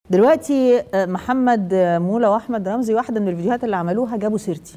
دلوقتي آه، محمد آه، مولا واحمد رمزي واحده من الفيديوهات اللي عملوها جابوا سيرتي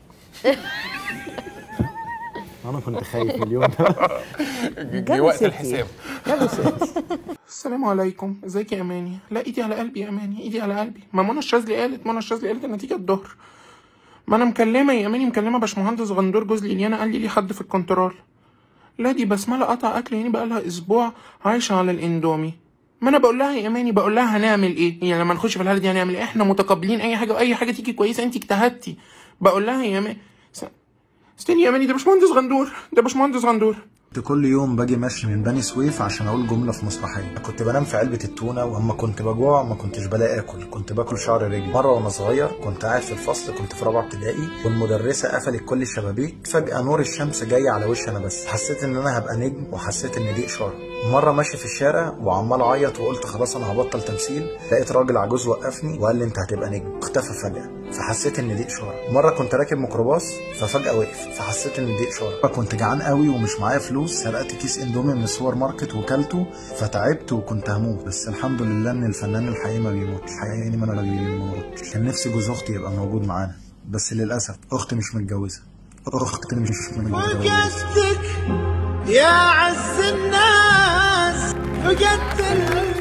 انا كنت خايف اليوم ده جه جابوا وقت سيرتي. الحساب جابوا سيرتي السلام عليكم ازيك يا اماني لا ايدي على قلبي يا اماني ايدي على قلبي ما منى الشاذلي قالت منى الشاذلي قالت النتيجه الظهر ما انا مكلمه يا اماني مكلمه باشمهندس غندور جوز ليليانا قال لي ليه حد في الكنترول لا دي بسمله قطع اكل يعني بقى لها اسبوع عايشه على الاندومي ما انا بقول لها يا اماني بقول لها هنعمل ايه يعني لما نخش في الحاله دي هنعمل ايه احنا متقبلين اي حاجه واي حاجه تيجي كويسه انت اجتهدتي بقول لها يا اماني س- استني يا اماني ده باشمهندس غندور ده باشمهندس غندور كنت كل يوم باجي ماشي من بني سويف عشان اقول جمله في مسرحيه كنت بنام في علبه التونه واما كنت بجوع ما كنتش بلاقي اكل كنت باكل شعر رجلي مره وانا صغير كنت قاعد في الفصل كنت في رابعه ابتدائي والمدرسه قفلت كل الشبابيك فجاه نور الشمس جاي على وشي انا بس حسيت ان انا هبقى نجم وحسيت ان دي اشاره مره ماشي في الشارع وعمال اعيط وقلت خلاص انا هبطل تمثيل لقيت راجل عجوز وقفني وقال لي انت هتبقى نجم اختفى فجاه فحسيت ان دي اشاره مره كنت راكب ميكروباص ففجاه وقف فحسيت ان دي اشاره كنت جعان قوي ومش معايا فلوس سرقت كيس اندومي من السوبر ماركت وكلته فتعبت وكنت هموت بس الحمد لله ان الفنان الحقيقي ما بيموتش حقيقي ما انا ما بيموتش كان نفسي جوز اختي يبقى موجود معانا بس للاسف اختي مش متجوزه اختي مش متجوزه وقصدك يا عز الناس فقدت ال-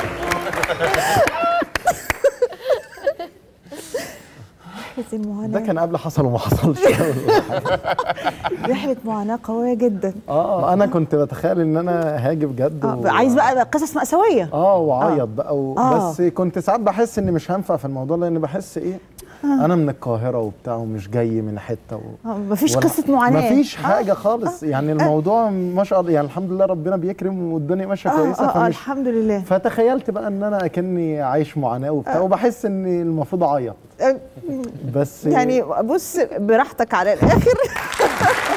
رحلة ده المعاناة كان قبل حصل وما حصلش رحلة معاناة قوية جدا اه انا كنت بتخيل ان انا هاجي بجد آه عايز بقى قصص مأساوية اه وعيط بقى و... آه. بس كنت ساعات بحس اني مش هنفع في الموضوع لان بحس ايه انا من القاهره وبتاع ومش جاي من حته و... آه مفيش ولا- قصة معاناة مفيش آه. حاجه خالص يعني الموضوع ما شاء الله يعني الحمد لله ربنا بيكرم والدنيا ماشيه آه كويسه آه, آه فمش الحمد لله فتخيلت بقى ان انا اكني عايش معاناه وبتاع وبحس اني المفروض اعيط آه، بس يعني بص براحتك على الآخر